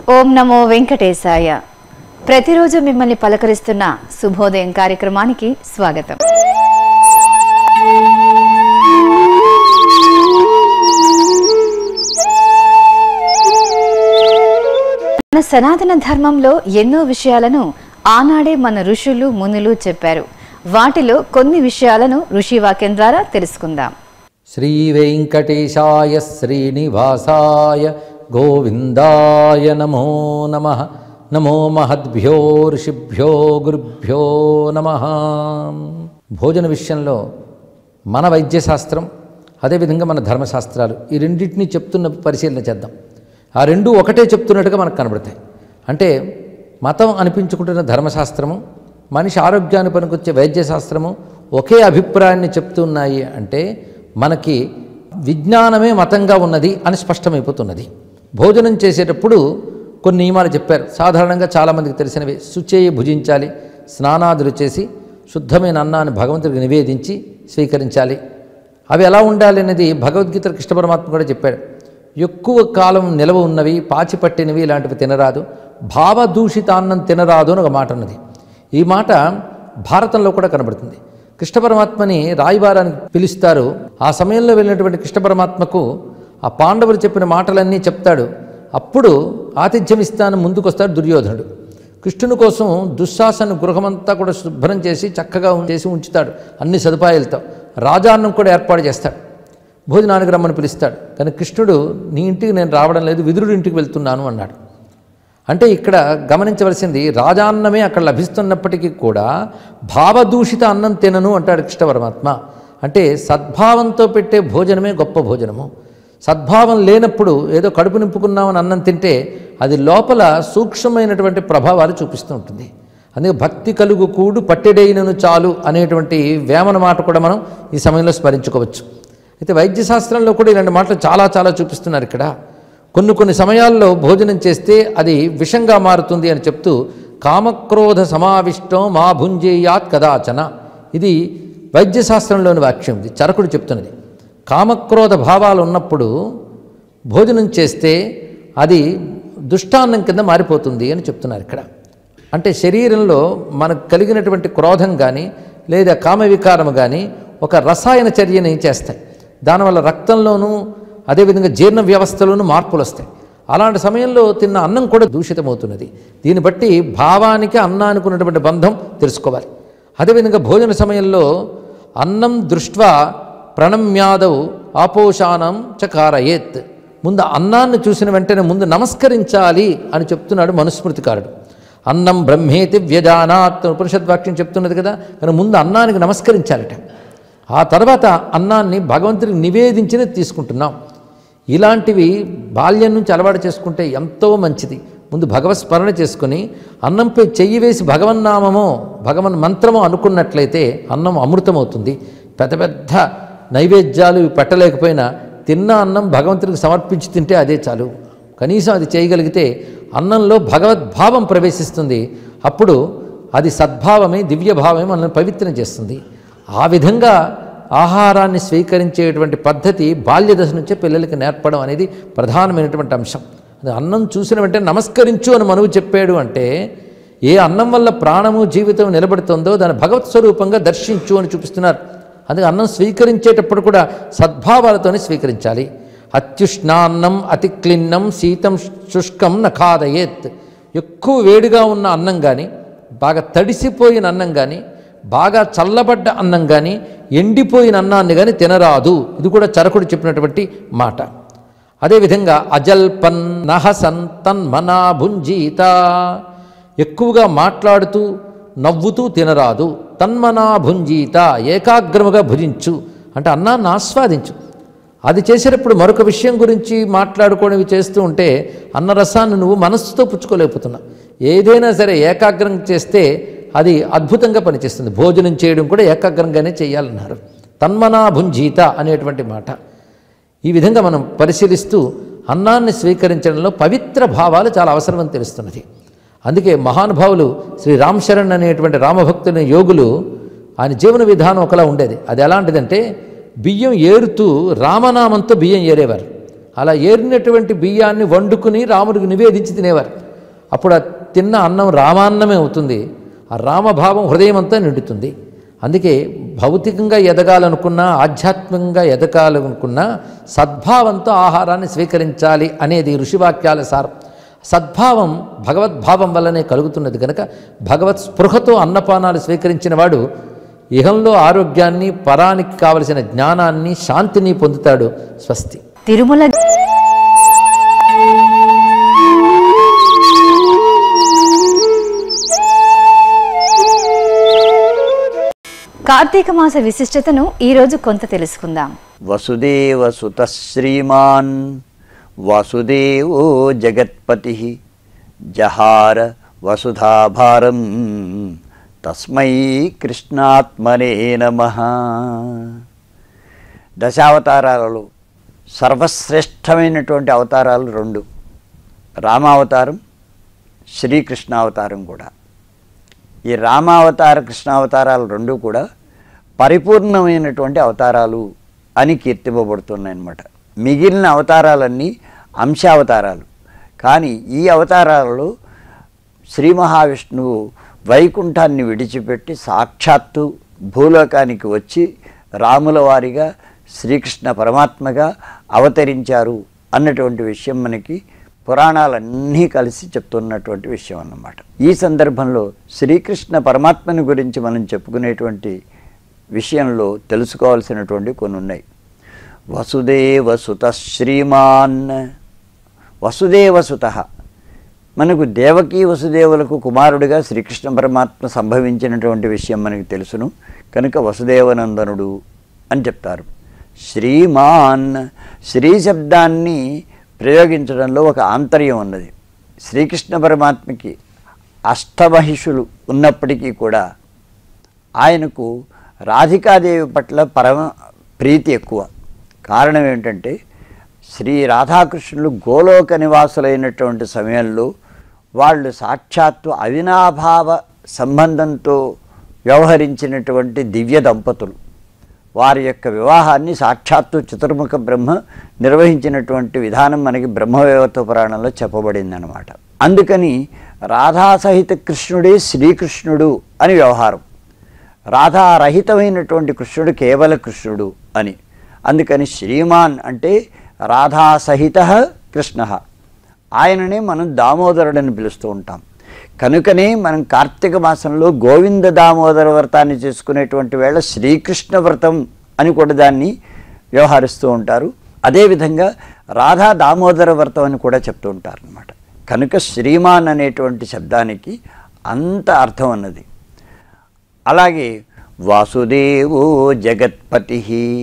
ఓం నమో వెంకటేశాయ ప్రతిరోజు మిమ్మల్ని పలకరిస్తున్న శుభోదయం కార్యక్రమానికి స్వాగతం మన సనాతన ధర్మంలో ఎన్నో విషయాలను ఆనాడే మన ఋషులు మునులు చెప్పారు వాటిలో కొన్ని విషయాలను ఋషి వాక్యం ద్వారా తెలుసుకుందాం శ్రీవేంకటేశాయ శ్రీనివాసాయ గోవిందాయ నమో నమ నమో మహద్భ్యో ఋషిభ్యో గురుభ్యో నమ భోజన విషయంలో మన వైద్యశాస్త్రం అదేవిధంగా మన ధర్మశాస్త్రాలు ఈ రెండింటినీ చెప్తున్న పరిశీలన చేద్దాం ఆ రెండు ఒకటే చెప్తున్నట్టుగా మనకు కనబడతాయి అంటే మతం అనిపించుకుంటున్న ధర్మశాస్త్రము మనిషి ఆరోగ్యాన్ని పనికొచ్చే వైద్యశాస్త్రము ఒకే అభిప్రాయాన్ని చెప్తున్నాయి అంటే మనకి విజ్ఞానమే మతంగా ఉన్నది అని స్పష్టమైపోతున్నది భోజనం చేసేటప్పుడు కొన్ని నియమాలు చెప్పారు సాధారణంగా చాలామందికి తెలిసినవి శుచేయి భుజించాలి స్నానాదులు చేసి శుద్ధమైన అన్నాన్ని భగవంతుడికి నివేదించి స్వీకరించాలి అవి ఎలా ఉండాలి అనేది భగవద్గీత కృష్ణ పరమాత్మ కూడా చెప్పాడు ఎక్కువ కాలం నిలవ ఉన్నవి పాచి పట్టినవి ఇలాంటివి తినరాదు భావదూషితాన్నం తినరాదు అని ఒక మాట ఉన్నది ఈ మాట భారతంలో కూడా కనబడుతుంది కృష్ణ పరమాత్మని రాయబారానికి పిలుస్తారు ఆ సమయంలో వెళ్ళినటువంటి కృష్ణ పరమాత్మకు ఆ పాండవులు చెప్పిన మాటలన్నీ చెప్తాడు అప్పుడు ఆతిథ్యం ఇస్తాను ముందుకొస్తాడు దుర్యోధనుడు కృష్ణుని కోసం దుశ్శాసన గృహమంతా కూడా శుభ్రం చేసి చక్కగా చేసి ఉంచుతాడు అన్ని సదుపాయాలతో రాజాన్నం కూడా ఏర్పాటు చేస్తాడు భోజనానికి రమ్మని పిలుస్తాడు కానీ కృష్ణుడు నీ ఇంటికి నేను రావడం లేదు విదురుడి ఇంటికి వెళ్తున్నాను అన్నాడు అంటే ఇక్కడ గమనించవలసింది రాజాన్నమే అక్కడ లభిస్తున్నప్పటికీ కూడా భావదూషిత అన్నం తినను అంటాడు కృష్ణ పరమాత్మ అంటే సద్భావంతో పెట్టే భోజనమే గొప్ప భోజనము సద్భావం లేనప్పుడు ఏదో కడుపు నింపుకున్నామని అన్నం తింటే అది లోపల సూక్ష్మమైనటువంటి ప్రభావాలు చూపిస్తూ ఉంటుంది అందుకే భక్తి కలుగు కూడు పట్టెడైనను చాలు అనేటువంటి వేమన మాట కూడా మనం ఈ సమయంలో స్మరించుకోవచ్చు అయితే వైద్యశాస్త్రంలో కూడా ఇలాంటి మాటలు చాలా చాలా చూపిస్తున్నారు ఇక్కడ కొన్ని కొన్ని సమయాల్లో భోజనం చేస్తే అది విషంగా మారుతుంది అని చెప్తూ కామక్రోధ సమావిష్టం మా భుంజేయాత్ కదాచన ఇది వైద్యశాస్త్రంలోని వాక్యం ఇది చరకుడు చెప్తున్నది కామక్రోధ భావాలు ఉన్నప్పుడు భోజనం చేస్తే అది దుష్టాన్నం కింద మారిపోతుంది అని చెప్తున్నారు ఇక్కడ అంటే శరీరంలో మనకు కలిగినటువంటి క్రోధం కానీ లేదా కామవికారము కానీ ఒక రసాయన చర్యని చేస్తాయి దానివల్ల రక్తంలోనూ అదేవిధంగా జీర్ణ వ్యవస్థలోనూ మార్పులు వస్తాయి అలాంటి సమయంలో తిన్న అన్నం కూడా దూషితమవుతున్నది దీన్ని బట్టి భావానికి అన్నానికి ఉన్నటువంటి బంధం తెలుసుకోవాలి అదేవిధంగా భోజన సమయంలో అన్నం దృష్ట్వా ప్రణమ్యాదవ్ ఆపోషానం చకారయేత్ ముందు అన్నాన్ని చూసిన వెంటనే ముందు నమస్కరించాలి అని చెప్తున్నాడు మనుస్మృతికారుడు అన్నం బ్రహ్మేతి వ్యజానాత్ ఉపనిషద్వాక్యం చెప్తున్నది కదా కానీ ముందు అన్నానికి నమస్కరించాలట ఆ తర్వాత అన్నాన్ని భగవంతుడికి నివేదించిన తీసుకుంటున్నాం ఇలాంటివి బాల్యం నుంచి అలవాటు చేసుకుంటే ఎంతో మంచిది ముందు భగవత్ స్మరణ చేసుకుని అన్నంపై చెయ్యి వేసి భగవన్నామమో భగవన్ మంత్రమో అనుకున్నట్లయితే అన్నం అమృతమవుతుంది పెద్ద పెద్ద నైవేద్యాలు ఇవి పెట్టలేకపోయినా తిన్న అన్నం భగవంతుడికి సమర్పించి తింటే అదే చాలు కనీసం అది చేయగలిగితే అన్నంలో భగవద్భావం ప్రవేశిస్తుంది అప్పుడు అది సద్భావమే దివ్యభావమే మనల్ని పవిత్రం చేస్తుంది ఆ విధంగా ఆహారాన్ని స్వీకరించేటువంటి పద్ధతి బాల్య దశ నుంచే పిల్లలకి నేర్పడం అనేది ప్రధానమైనటువంటి అంశం అది అన్నం చూసిన వెంటనే నమస్కరించు అని మనవు చెప్పాడు అంటే ఏ అన్నం వల్ల ప్రాణము జీవితం నిలబడుతుందో దాని భగవత్ స్వరూపంగా దర్శించు అని చూపిస్తున్నారు అందుకే అన్నం స్వీకరించేటప్పుడు కూడా సద్భావాలతోనే స్వీకరించాలి అత్యుష్ణాన్నం అతిక్లిన్నం శీతం శుష్కం నఖాదయేత్ ఎక్కువ వేడిగా ఉన్న అన్నం కానీ బాగా తడిసిపోయిన అన్నం కానీ బాగా చల్లబడ్డ అన్నం కానీ ఎండిపోయిన అన్నాన్ని కానీ తినరాదు ఇది కూడా చరకుడు చెప్పినటువంటి మాట అదేవిధంగా అజల్పన్ నహసన్ తన్మనా భుంజీత ఎక్కువగా మాట్లాడుతూ నవ్వుతూ తినరాదు తన్మనా భుంజీత ఏకాగ్రముగా భుజించు అంటే అన్నాన్ని ఆస్వాదించు అది చేసేటప్పుడు మరొక విషయం గురించి మాట్లాడుకోవడం చేస్తూ ఉంటే అన్న రసాన్ని నువ్వు మనస్సుతో పుచ్చుకోలేకపోతున్నావు ఏదైనా సరే ఏకాగ్రం చేస్తే అది అద్భుతంగా పనిచేస్తుంది భోజనం చేయడం కూడా ఏకాగ్రంగానే చేయాలన్నారు తన్మనా భుంజీత అనేటువంటి మాట ఈ విధంగా మనం పరిశీలిస్తూ అన్నాన్ని స్వీకరించడంలో పవిత్ర భావాలు చాలా అవసరమని తెలుస్తున్నది అందుకే మహానుభావులు శ్రీ రామ్ శరణ్ అనేటువంటి రామభక్తుని యోగులు ఆయన జీవన విధానం ఒకలా ఉండేది అది ఎలాంటిదంటే బియ్యం ఏరుతూ రామనామంతో బియ్యం ఏరేవారు అలా ఏరినటువంటి బియ్యాన్ని వండుకుని రాముడికి నివేదించి తినేవారు అప్పుడు ఆ తిన్న అన్నం రామాన్నమే అవుతుంది ఆ రామభావం హృదయం అంతా నిండుతుంది అందుకే భౌతికంగా ఎదగాలనుకున్నా ఆధ్యాత్మికంగా ఎదగాలనుకున్నా సద్భావంతో ఆహారాన్ని స్వీకరించాలి అనేది ఋషివాక్యాల సారం సద్భావం భగవద్భావం వల్లనే కలుగుతున్నది కనుక భగవత్ స్పృహతో అన్నపానాలు స్వీకరించిన వాడు ఇహంలో ఆరోగ్యాన్ని పరానికి కావలసిన జ్ఞానాన్ని శాంతిని పొందుతాడు స్వస్తి తిరుమల కార్తీక మాస విశిష్టతను ఈరోజు కొంత తెలుసుకుందాం వసుదేవ సుత శ్రీమాన్ వాసుదేవో జగత్పతి జహార వసుధాభారం తస్మై కృష్ణాత్మనే నమ దశావతారాలలో సర్వశ్రేష్టమైనటువంటి అవతారాలు రెండు రామావతారం శ్రీకృష్ణావతారం కూడా ఈ రామావతార కృష్ణావతారాలు రెండు కూడా పరిపూర్ణమైనటువంటి అవతారాలు అని కీర్తింపబడుతున్నాయి అన్నమాట మిగిలిన అవతారాలన్నీ అంశావతారాలు కానీ ఈ అవతారాలలో శ్రీ మహావిష్ణువు వైకుంఠాన్ని విడిచిపెట్టి సాక్షాత్తు భూలోకానికి వచ్చి రాముల వారిగా శ్రీకృష్ణ పరమాత్మగా అవతరించారు అన్నటువంటి విషయం మనకి పురాణాలన్నీ కలిసి చెప్తున్నటువంటి విషయం అన్నమాట ఈ సందర్భంలో శ్రీకృష్ణ పరమాత్మని గురించి మనం చెప్పుకునేటువంటి విషయంలో తెలుసుకోవాల్సినటువంటి కొన్ని ఉన్నాయి వసుదేవ సుత శ్రీమాన్ వసుదేవ సుత మనకు దేవకీ వసుదేవులకు కుమారుడిగా శ్రీకృష్ణ పరమాత్మ సంభవించినటువంటి విషయం మనకి తెలుసును కనుక వసుదేవనందనుడు అని చెప్తారు శ్రీమాన్ శ్రీ శబ్దాన్ని ప్రయోగించడంలో ఒక ఆంతర్యం ఉన్నది శ్రీకృష్ణ పరమాత్మకి అష్టమహిషులు ఉన్నప్పటికీ కూడా ఆయనకు రాధికాదేవి పట్ల పరమ ప్రీతి ఎక్కువ కారణం ఏంటంటే శ్రీ రాధాకృష్ణులు గోలోక నివాసులైనటువంటి సమయంలో వాళ్ళు సాక్షాత్తు అవినాభావ సంబంధంతో వ్యవహరించినటువంటి దివ్య దంపతులు వారి యొక్క వివాహాన్ని సాక్షాత్తు చతుర్ముఖ బ్రహ్మ నిర్వహించినటువంటి విధానం మనకి బ్రహ్మవేవత్వ పురాణంలో చెప్పబడింది అనమాట అందుకని రాధాసహిత కృష్ణుడే శ్రీకృష్ణుడు అని వ్యవహారం రాధారహితమైనటువంటి కృష్ణుడు కేవల కృష్ణుడు అని అందుకని శ్రీమాన్ అంటే రాధాసహిత కృష్ణ ఆయననే మనం దామోదరుడని పిలుస్తూ ఉంటాం కనుకనే మనం కార్తీక మాసంలో గోవింద దామోదర వ్రతాన్ని చేసుకునేటువంటి వేళ శ్రీకృష్ణ వ్రతం అని కూడా దాన్ని వ్యవహరిస్తూ ఉంటారు అదేవిధంగా రాధా దామోదర వ్రతం అని కూడా చెప్తూ ఉంటారు అనమాట కనుక శ్రీమాన్ అనేటువంటి శబ్దానికి అంత అర్థం ఉన్నది అలాగే వాసుదేవో జగత్పతి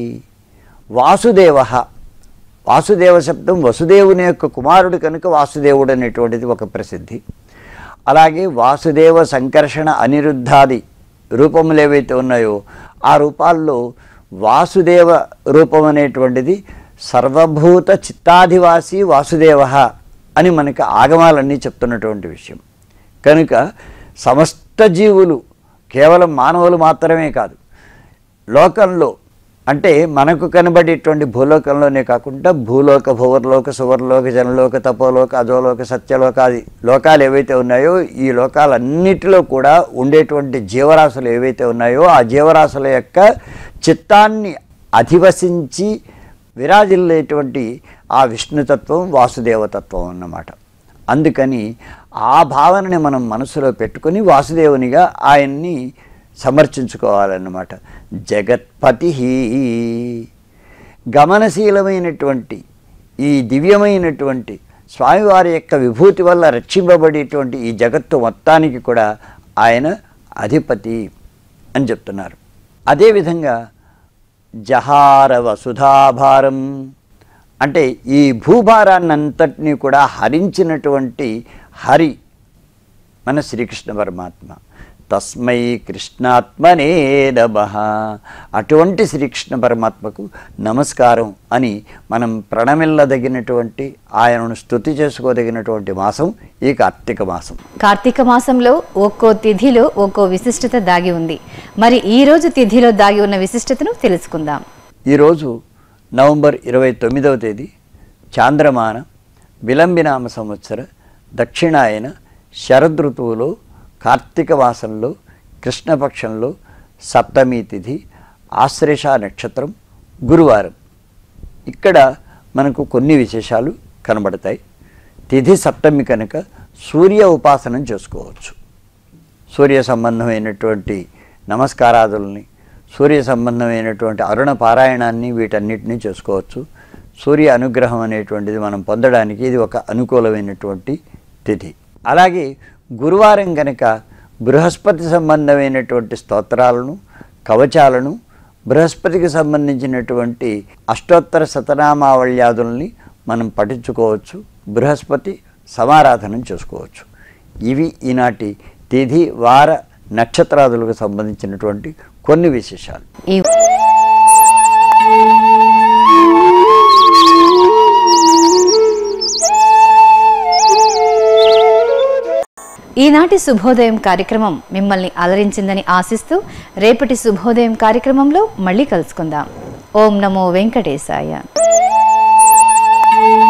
వాసుదేవ వాసుదేవ శబ్దం వసుదేవుని యొక్క కుమారుడు కనుక వాసుదేవుడు అనేటువంటిది ఒక ప్రసిద్ధి అలాగే వాసుదేవ సంకర్షణ అనిరుద్ధాది రూపములు ఏవైతే ఉన్నాయో ఆ రూపాల్లో వాసుదేవ రూపం అనేటువంటిది సర్వభూత చిత్తాధివాసి వాసుదేవ అని మనకి ఆగమాలన్నీ చెప్తున్నటువంటి విషయం కనుక సమస్త జీవులు కేవలం మానవులు మాత్రమే కాదు లోకంలో అంటే మనకు కనబడేటువంటి భూలోకంలోనే కాకుండా భూలోక భువర్లోక సువర్లోక జనలోక తపోలోక అధోలోక సత్యలోకాది లోకాలు ఏవైతే ఉన్నాయో ఈ లోకాలన్నిటిలో కూడా ఉండేటువంటి జీవరాశులు ఏవైతే ఉన్నాయో ఆ జీవరాశుల యొక్క చిత్తాన్ని అధివసించి విరాజిల్లేటువంటి ఆ విష్ణుతత్వం వాసుదేవతత్వం అన్నమాట అందుకని ఆ భావనని మనం మనసులో పెట్టుకొని వాసుదేవునిగా ఆయన్ని సమర్చించుకోవాలన్నమాట జగత్పతి గమనశీలమైనటువంటి ఈ దివ్యమైనటువంటి స్వామివారి యొక్క విభూతి వల్ల రక్షింపబడేటువంటి ఈ జగత్తు మొత్తానికి కూడా ఆయన అధిపతి అని చెప్తున్నారు అదేవిధంగా జహార వసుధాభారం అంటే ఈ భూభారాన్నంతటినీ కూడా హరించినటువంటి హరి మన శ్రీకృష్ణ పరమాత్మ తస్మై కృష్ణాత్మనే నమ అటువంటి శ్రీకృష్ణ పరమాత్మకు నమస్కారం అని మనం ప్రణమిల్లదగినటువంటి ఆయనను స్తుతి చేసుకోదగినటువంటి మాసం ఈ కార్తీక మాసం కార్తీక మాసంలో ఒక్కో తిథిలో ఒక్కో విశిష్టత దాగి ఉంది మరి ఈ రోజు తిథిలో దాగి ఉన్న విశిష్టతను తెలుసుకుందాం ఈరోజు నవంబర్ ఇరవై తొమ్మిదవ తేదీ చాంద్రమాన విలంబినామ సంవత్సర దక్షిణాయన శరదృతువులో కార్తీక మాసంలో కృష్ణపక్షంలో సప్తమి తిథి ఆశ్లేష నక్షత్రం గురువారం ఇక్కడ మనకు కొన్ని విశేషాలు కనబడతాయి తిథి సప్తమి కనుక సూర్య ఉపాసనం చేసుకోవచ్చు సూర్య సంబంధమైనటువంటి నమస్కారాదుల్ని సూర్య సంబంధమైనటువంటి అరుణ పారాయణాన్ని వీటన్నిటినీ చేసుకోవచ్చు సూర్య అనుగ్రహం అనేటువంటిది మనం పొందడానికి ఇది ఒక అనుకూలమైనటువంటి తిథి అలాగే గురువారం కనుక బృహస్పతి సంబంధమైనటువంటి స్తోత్రాలను కవచాలను బృహస్పతికి సంబంధించినటువంటి అష్టోత్తర శతనామావళ్యాదుల్ని మనం పఠించుకోవచ్చు బృహస్పతి సమారాధనం చేసుకోవచ్చు ఇవి ఈనాటి తిథి వార నక్షత్రాదులకు సంబంధించినటువంటి కొన్ని విశేషాలు ఈ ఈనాటి శుభోదయం కార్యక్రమం మిమ్మల్ని అలరించిందని ఆశిస్తూ రేపటి శుభోదయం కార్యక్రమంలో మళ్ళీ కలుసుకుందాం ఓం నమో వెంకటేశాయ